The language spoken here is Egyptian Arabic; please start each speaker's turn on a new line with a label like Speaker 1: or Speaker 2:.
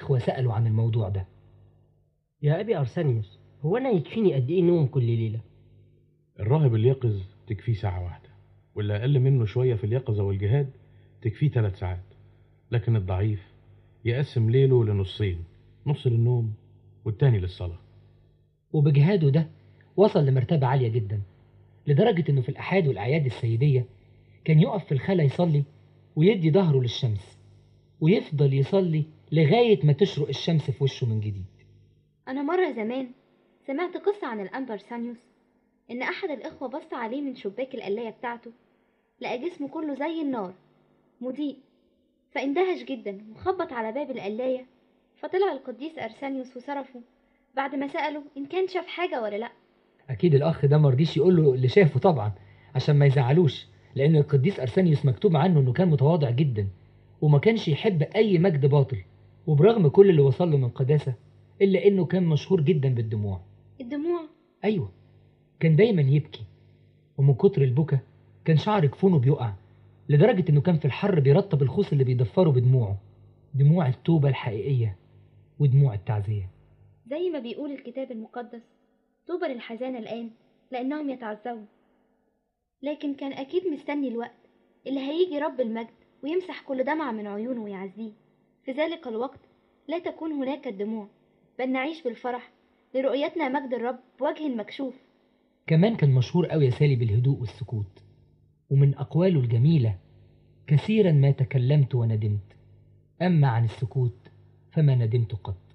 Speaker 1: الإخوة سألوا عن الموضوع ده
Speaker 2: يا أبي أرسانيوس هو أنا يكفيني قد إيه نوم كل ليلة
Speaker 3: الراهب اليقظ تكفيه ساعة واحدة واللي أقل منه شوية في اليقظة والجهاد تكفيه ثلاث ساعات لكن الضعيف يقسم ليله لنصين نص للنوم والتاني للصلاة
Speaker 1: وبجهاده ده وصل لمرتبة عالية جدا لدرجة إنه في الأحاد والأعياد السيدية كان يقف في الخلا يصلي ويدي ظهره للشمس ويفضل يصلي لغاية ما تشرق الشمس في وشه من جديد
Speaker 4: أنا مرة زمان سمعت قصة عن الأنبر سانيوس إن أحد الإخوة بص عليه من شباك القلاية بتاعته لقى جسمه كله زي النار مضيء فاندهش جدا وخبط على باب القلاية فطلع القديس أرسانيوس وصرفه بعد ما سأله إن كان شاف حاجة ولا لأ
Speaker 1: أكيد الأخ ده مرضيش يقول له اللي شافه طبعا عشان ما يزعلوش لأن القديس أرسانيوس مكتوب عنه إنه كان متواضع جدا وما كانش يحب أي مجد باطل وبرغم كل اللي وصل له من قداسة إلا إنه كان مشهور جدا بالدموع
Speaker 4: الدموع
Speaker 1: أيوة كان دايما يبكي ومن كتر البكا كان شعر جفونه بيقع لدرجة إنه كان في الحر بيرطب الخوص اللي بيضفره بدموعه دموع التوبة الحقيقية ودموع التعزية
Speaker 4: زي ما بيقول الكتاب المقدس طوبى للحزانة الآن لأنهم يتعزون لكن كان أكيد مستني الوقت اللي هيجي رب المجد ويمسح كل دمعة من عيونه ويعزيه في ذلك الوقت لا تكون هناك الدموع بل نعيش بالفرح لرؤيتنا مجد الرب بوجه مكشوف
Speaker 1: كمان كان مشهور قوي يا سالي بالهدوء والسكوت ومن أقواله الجميلة كثيرا ما تكلمت وندمت أما عن السكوت فما ندمت قط